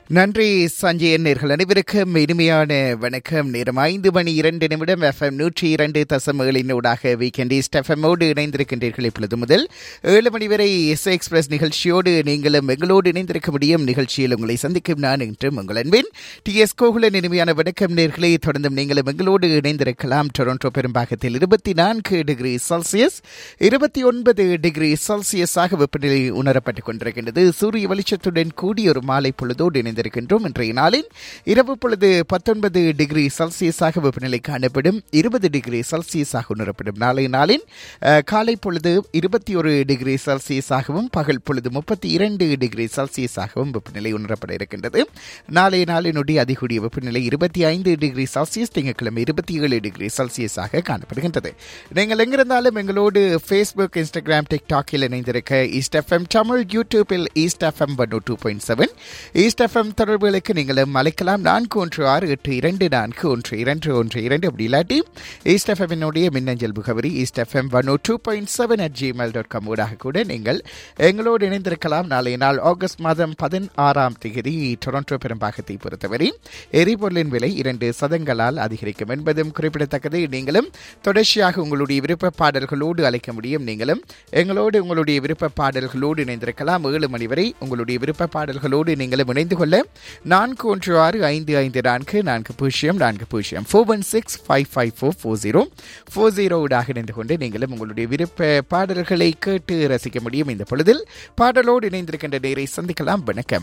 நன்றி சஞ்சயன் நேர்கள் அனைவருக்கும் இனிமையான வணக்கம் நேரம் ஐந்து மணி இரண்டு நிமிடம் எஃப்எம் நூற்றி இரண்டு தசமகளினூடாக வீக்கெண்ட் ஈஸ்ட் எஃப்எம்மோடு இணைந்திருக்கின்றீர்கள் இப்பொழுது முதல் ஏழு மணி வரை எஸ் எக்ஸ்பிரஸ் நிகழ்ச்சியோடு நீங்களும் எங்களோடு இணைந்திருக்க முடியும் நிகழ்ச்சியில் உங்களை சந்திக்கும் நான் இன்றும் உங்கள் அன்பின் டி எஸ் கோகுலன் இனிமையான வணக்கம் நேர்களை தொடர்ந்தும் நீங்களும் எங்களோடு இணைந்திருக்கலாம் டொரண்டோ பெரும்பாகத்தில் இருபத்தி நான்கு டிகிரி செல்சியஸ் இருபத்தி ஒன்பது டிகிரி செல்சியஸாக வெப்பநிலை உணரப்பட்டுக் கொண்டிருக்கின்றது சூரிய வெளிச்சத்துடன் கூடிய ஒரு மாலை பொழுதோடு இணைந்திருக்கின்றோம் இன்றைய நாளில் இரவு பொழுது பத்தொன்பது டிகிரி செல்சியஸாக வெப்பநிலை காணப்படும் இருபது டிகிரி செல்சியஸாக உணரப்படும் நாளைய நாளின் அஹ், காலை பொழுது இருபத்தி ஒரு டிகிரி செல்சியஸாகவும் பகல் பொழுது முப்பத்தி இரண்டு டிகிரி செல்சியஸாகவும் வெப்பநிலை உணரப்பட இருக்கின்றது நாளைய நாளினுடைய அதிகூடிய வெப்பநிலை இருபத்தி ஐந்து டிகிரி செல்சியஸ் திங்கட்கிழமை இருபத்தி ஏழு டிகிரி செல்சியஸாக காணப்படுகின்றது நீங்கள் எங்கிருந்தாலும் எங்களோடு ஃபேஸ்புக் இன்ஸ்டாகிராம் டிக்டாக்கில் இணைந்திருக்க ஈஸ்ட் எஃப்எம் தமிழ் யூடியூபில் east FM one two point seven east FM தொடர்புகளுக்கு நீங்களும் அழைக்கலாம் நான்கு ஒன்று ஆறு எட்டு இரண்டு நான்கு ஒன்று இரண்டு ஒன்று இரண்டு அப்படி இல்லாட்டி ஈஸ்ட் எஃப்எம்னுடைய மின்னஞ்சல் முகவரி east FM one O two point seven at Gmail dot com ஊடாக கூட நீங்கள் எங்களோடு இணைந்திருக்கலாம் நாளைய நாள் ஆகஸ்ட் மாதம் பதினாறாம் தேதி டொரண்டோ பெரும்பாகத்தை பொறுத்தவரை எரிபொருளின் விலை இரண்டு சதங்களால் அதிகரிக்கும் என்பதும் குறிப்பிடத்தக்கது நீங்களும் தொடர்ச்சியாக உங்களுடைய விருப்ப பாடல்களோடு அழைக்க முடியும் நீங்களும் எங்களோடு உங்களுடைய விருப்ப பாடல்களோடு இணைந்திருக்கலாம் ஏழு மணி வரை உங்களுடைய விருப்ப பாடல்களோடு நீங்களும் இணைந்து கொள்ள நான்கு ஒன்று ஆறு ஐந்து ஐந்து நான்கு நான்கு பூஜ்ஜியம் நான்கு பூஜ்ஜியம் four one six five five four four zero four ஜீரோடாக இணைந்து கொண்டு நீங்களும் உங்களுடைய விருப்ப பாடல்களை கேட்டு ரசிக்க முடியும் இந்த பொழுதில் பாடலோடு இணைந்திருக்கின்ற நேரை சந்திக்கலாம் வணக்கம்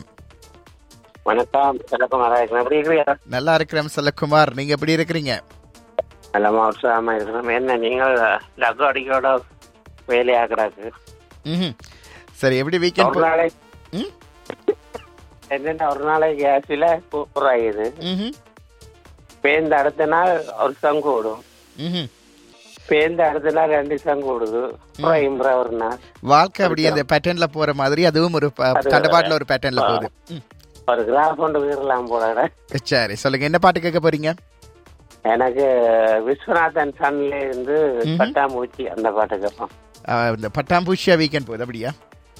வணக்கம் செல்லக்குமாரா இருக்கிறேன் எப்படி இருக்கிறீங்க நல்லா இருக்கிறேன் செல்லக்குமார் நீங்க எப்படி இருக்கிறீங்க நல்லமா உற்சாகமா இருக்கிறோம் என்ன நீங்கள் டக்கு அடிக்கோட வேலையாக்குறாக்கு ம்ஹும். சரி எப்படி ஒரு வீக்கெண்ட் நாளை ம் என்னென்ன ஒரு நாளைக்கு கேஸில் சூப்பராகுது ம்ஹும். பேருந்து அடுத்த நாள் ஒரு சங்கு விடும் ம்ஹும். பேருந்து அடுத்த நாள் ரெண்டு சங்கு விடுது அப்புறம் இம்புற ஒரு நாள் வாழ்க்கை அப்படி அந்த பேட்டர்ன்ல போற மாதிரி அதுவும் ஒரு ப- தண்டபாட்டுல ஒரு பேட்டர்ன்ல போகுது ம். ஒரு கிராஸ் கொண்டு போயிடலாம் போல சரி சொல்லுங்க என்ன பாட்டு கேட்க போறீங்க எனக்கு விஸ்வநாதன் சன்ல இருந்து பட்டாம்பூச்சி அந்த பாட்டு கேட்போம் ஆ, இந்த பட்டாம்பூச்சியா வீக்கெண்ட் போகுது அப்படியா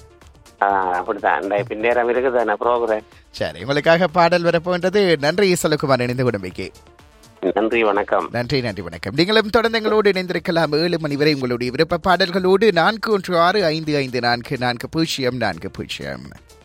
ஆஹ் அப்படிதான் இந்த பின்னேரம் இருக்குதானே ப்ரோக்ராம் சரி உங்களுக்காக பாடல் வரப்போன்றது நன்றி செல்லக்குமார் இணைந்து கொடுமைக்கு நன்றி வணக்கம் நன்றி நன்றி வணக்கம் நீங்களும் தொடர்ந்து எங்களோடு இணைந்திருக்கலாம் ஏழு மணி வரை உங்களுடைய விருப்ப பாடல்களோடு நான்கு ஒன்று ஆறு ஐந்து ஐந்து நான்கு நான்கு பூஜ்ஜியம் நான்கு பூஜ்ஜியம்